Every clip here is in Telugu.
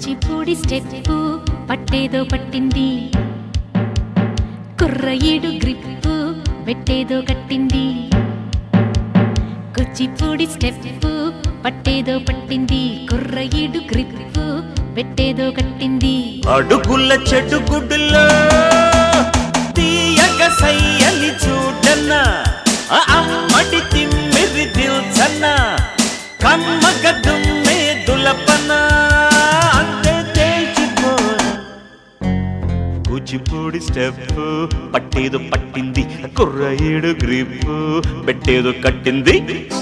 కూచిపూడి స్టెప్పు పట్టేదో పట్టింది కుర్రయ్యడు గ్రిప్పు పెట్టేదో కట్టింది కూచిపూడి స్టెప్పు పట్టేదో పట్టింది కుర్రయ్యడు గ్రిప్పు పెట్టేదో కట్టింది అడుగుల చెట్టు గుడ్డులో తీయగ సయ్యని చూడన్న ఆ అమ్మడి తిమ్మిరి దిల్చన్న కమ్మగ దుమ్మే దులపన అంతే తేల్చిపో కూచిపూడి స్టెప్ పట్టేదో పట్టింది కుర్ర ఏడు గ్రిప్ పెట్టేదో కట్టింది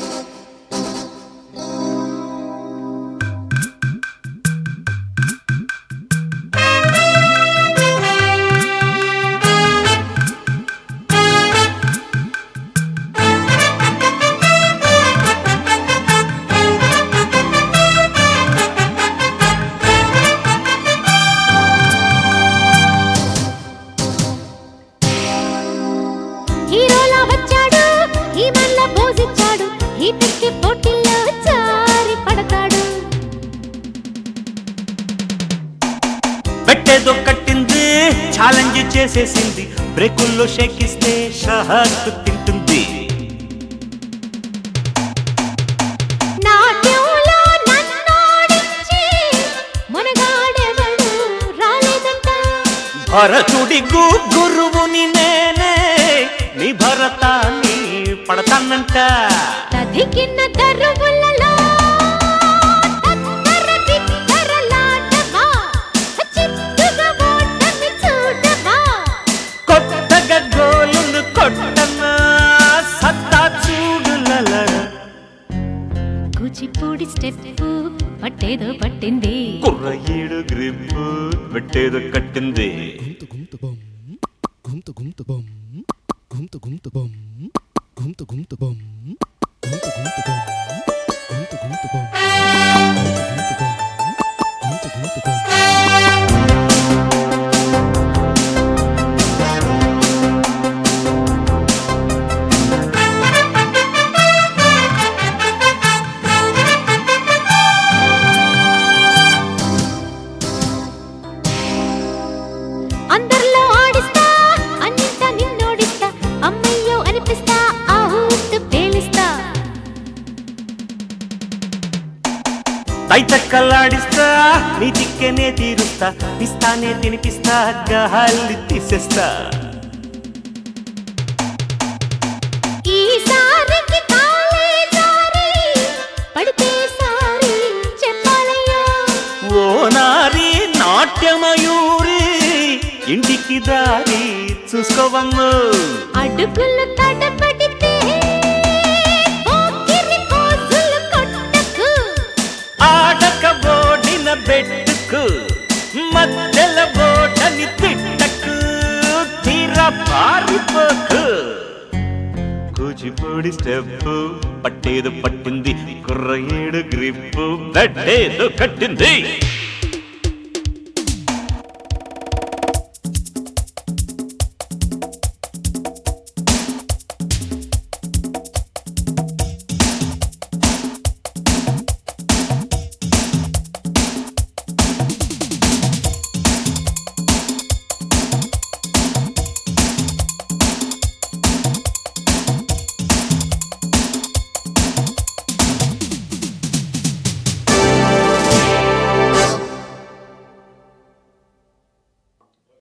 హీరోలా వచ్చాడు ఈ మల్ల పోజిచ్చాడు ఈ పిక్కి పోటీల్లో జారి పడతాడు పెట్టేదో కట్టింది ఛాలెంజ్ చేసేసింది బ్రేకుల్లో షేకిస్తే షహాత్ తింటుంది నాట్యంలో నన్నోడించి మునగాడెవడు రాలేదంట భరతుడి గు గురువుని నేనే నీ భరతాన్ని పడతానంట తదికిన్న దరువులలో తత్తర తిత్తరలాటమా, చిత్తుగా ఓటమి చూడమా. కొత్తగా గోలును కొట్టనా సత్తా చూడులల కూచిపూడి స్టెప్ పట్టేదో పట్టింది కుర్ర ఏడు గ్రిప్ పెట్టేదో కట్టింది Gumta gumta bum. Gumta gumta bum. Gumta gumta bum. Gumta gumta bum. Gumta gumta bum. Gumta gumta bum. Gumta gumta bum. అందరిలో ఆడిస్తా అన్నింట నిన్నోడిస్తా అమ్మయ్యో అనిపిస్తా ఆహూత్ పేలిస్తా తైతక్కలాడిస్తా నీ తిక్కనే తీరుస్తా ఇస్తానే తినిపిస్తా గాలి తీసేస్తా ఈసారికి కాలే జారి పడితే సారి చెప్పాలయ్యా ఓ నారి నాట్యమయూరి ఇంటికి దారి చూసుకోవమ్ము అడుగులు తడబడితే పోకిరి పోజులు కొట్టకు ఆడక ఓడిన బెట్టుకు మధ్యల ఓటని తిట్టకు తీర పారిపోకు కూచిపూడి స్టెప్ పట్టేదు పట్టింది కుర్ర ఏడు గ్రిప్పు పెట్టేదు కట్టింది